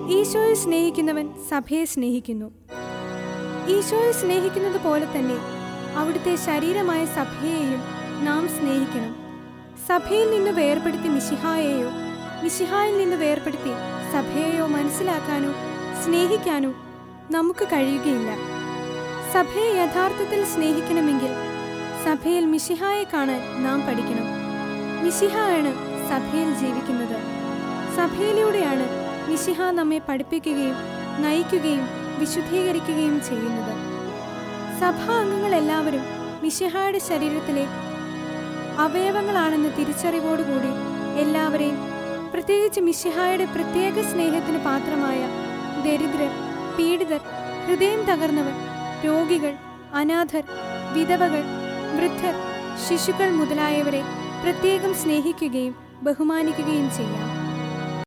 ഈശോയെ സ്നേഹിക്കുന്നവൻ സഭയെ സ്നേഹിക്കുന്നു ഈശോയെ സ്നേഹിക്കുന്നത് പോലെ തന്നെ അവിടുത്തെ ശരീരമായ സഭയെയും നാം സ്നേഹിക്കണം സഭയിൽ നിന്ന് വേർപെടുത്തി മിശിഹായെയോ മിശിഹായിൽ നിന്ന് വേർപെടുത്തി സഭയെയോ മനസ്സിലാക്കാനോ സ്നേഹിക്കാനോ നമുക്ക് കഴിയുകയില്ല സഭയെ യഥാർത്ഥത്തിൽ സ്നേഹിക്കണമെങ്കിൽ സഭയിൽ മിശിഹായെ കാണാൻ നാം പഠിക്കണം മിശിഹായാണ് സഭയിൽ ജീവിക്കുന്നത് സഭയിലൂടെയാണ് മിശിഹ നമ്മെ പഠിപ്പിക്കുകയും നയിക്കുകയും വിശുദ്ധീകരിക്കുകയും ചെയ്യുന്നത് സഭാ അംഗങ്ങൾ എല്ലാവരും മിശിഹായുടെ ശരീരത്തിലെ അവയവങ്ങളാണെന്ന തിരിച്ചറിവോടുകൂടി എല്ലാവരെയും പ്രത്യേകിച്ച് മിശിഹായുടെ പ്രത്യേക സ്നേഹത്തിന് പാത്രമായ ദരിദ്രർ പീഡിതർ ഹൃദയം തകർന്നവർ രോഗികൾ അനാഥർ വിധവകൾ വൃദ്ധർ ശിശുക്കൾ മുതലായവരെ പ്രത്യേകം സ്നേഹിക്കുകയും ബഹുമാനിക്കുകയും ചെയ്യാം